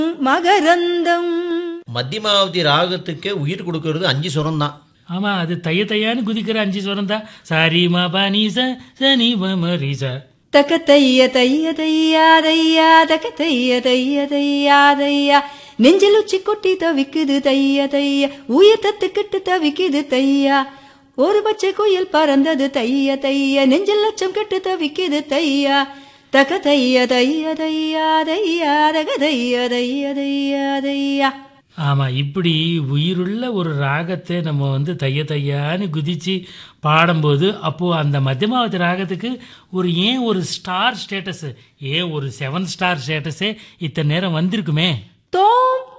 மகரந்தம் மத்தியமாவதி ராகத்துக்கே உயிர் கொடுக்கறது அஞ்சு சுரம் தான் ஆமா அது தைய தையான்னு குதிக்கிற அஞ்சு ஸ்வரம் தான் சாரி மா பானி ச சனி ம ரி ச தக்க தைய தைய தையா தையா தக்க தைய தைய தையா தையா நெஞ்சில் உச்சி கொட்டி தவிக்குது தைய தைய உயிர் தத்துக்கிட்டு தவிக்குது தையா ஒரு பச்சை குயில் பறந்தது தைய தைய நெஞ்சில் லட்சம் கெட்டு தவிக்குது தையா தக்க தைய தைய தையா தையா தக தைய தைய தையா தையா ஆமா இப்படி உயிருள்ள ஒரு ராகத்தை நம்ம வந்து தைய தையான்னு குதிச்சு பாடும்போது அப்போ அந்த மத்தியமாவதி ராகத்துக்கு ஒரு ஏன் ஒரு ஸ்டார் ஸ்டேட்டஸ் ஏன் ஒரு செவன் ஸ்டார் ஸ்டேட்டஸே இத்தனை நேரம் வந்திருக்குமே தோம்